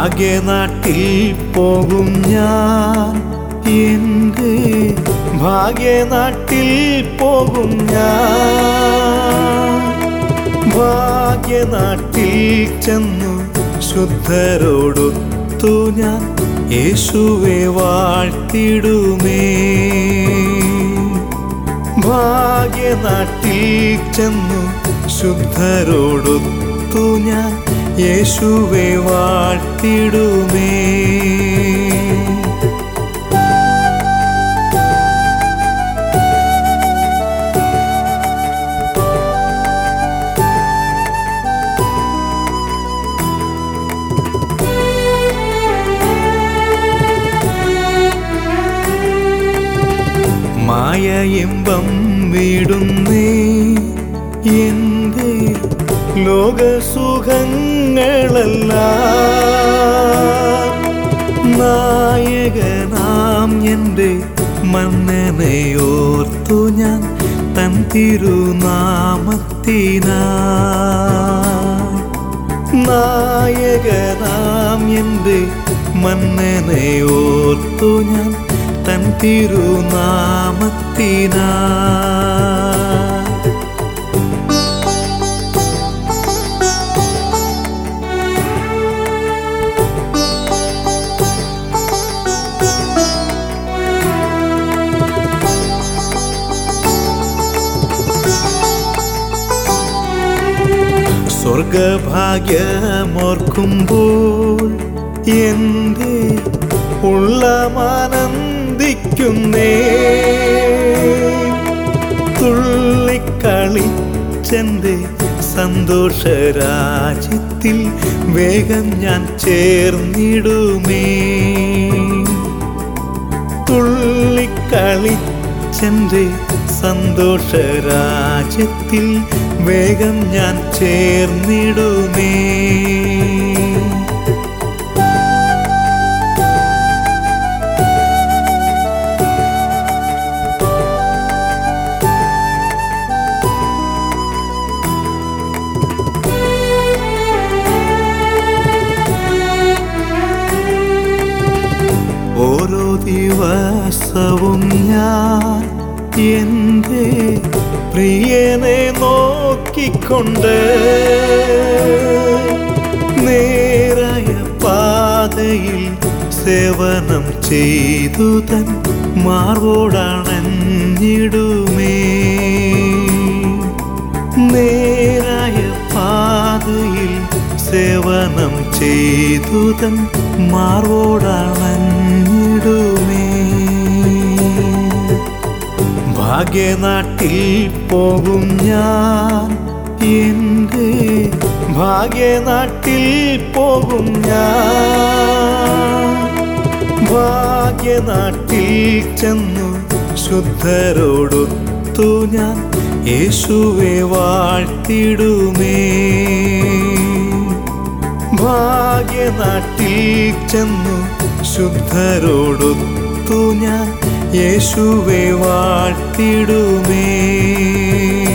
ഭാഗ്യനാട്ടിൽ പോകും ഞാൻ എൻ്റെ ഭാഗ്യനാട്ടിൽ പോകും ഞാൻ ഭാഗ്യനാട്ടിൽ ചെന്നു ശുദ്ധരോടൊത്തു ഞാൻ യേശുവെ വാഴ്ത്തിടുമേ ഭാഗ്യനാട്ടിൽ ചെന്നു ശുദ്ധരോടൊത്തു ഞാൻ യേശുവെ വാഴ്ത്തിടുമേ മായ ഇമ്പം വീടുന്നേ എൻ്റെ ലോകസുഖങ്ങളല്ല നായകനാം എൻ്റെ മന്നനയോർത്തു ഞാൻ തൻ തിരുനാമത്തിനാ നായകനാം എൻ്റെ മന്നനയോർത്തു ഞാൻ തൻ തിരുനാമത്തിനാ സ്വർഗഭാഗ്യമോർക്കുമ്പോൾ എൻ്റെ ഉള്ളമാനന്ദിക്കുന്നേ തുള്ളിക്കളിച്ചെൻ്റെ സന്തോഷരാജ്യത്തിൽ വേഗം ഞാൻ ചേർന്നിടുമേ തുള്ളിക്കളിച്ചെൻ്റെ സന്തോഷരാജ്യത്തിൽ വേഗം ഞാൻ ചേർന്നിടുമേ ഓരോ ദിവസവും ഞാൻ എൻ്റെ പ്രിയനെ നോക്കിക്കൊണ്ട് നേരായ പാതയിൽ സേവനം ചെയ്തു തൻ മാർവോടണഞ്ഞിടുമേ നേരായ പാതയിൽ സേവനം ചെയ്തു തൻ മാർവോടണഞ്ഞിടുമേ ഭാഗ്യനാട്ടിൽ പോകും ഞാൻ എൻ്റെ ഭാഗ്യനാട്ടിൽ പോകും ഞാൻ ഭാഗ്യനാട്ടിൽ ചെന്നു ശുദ്ധരോടൊത്തു ഞാൻ യേശുവെ വാഴ്ത്തിടുമേ ഭാഗ്യനാട്ടിൽ ചെന്നു ശുദ്ധരോടൊത്തു ഞാൻ യേശുവെ വാഴ്ത്തിടുമേ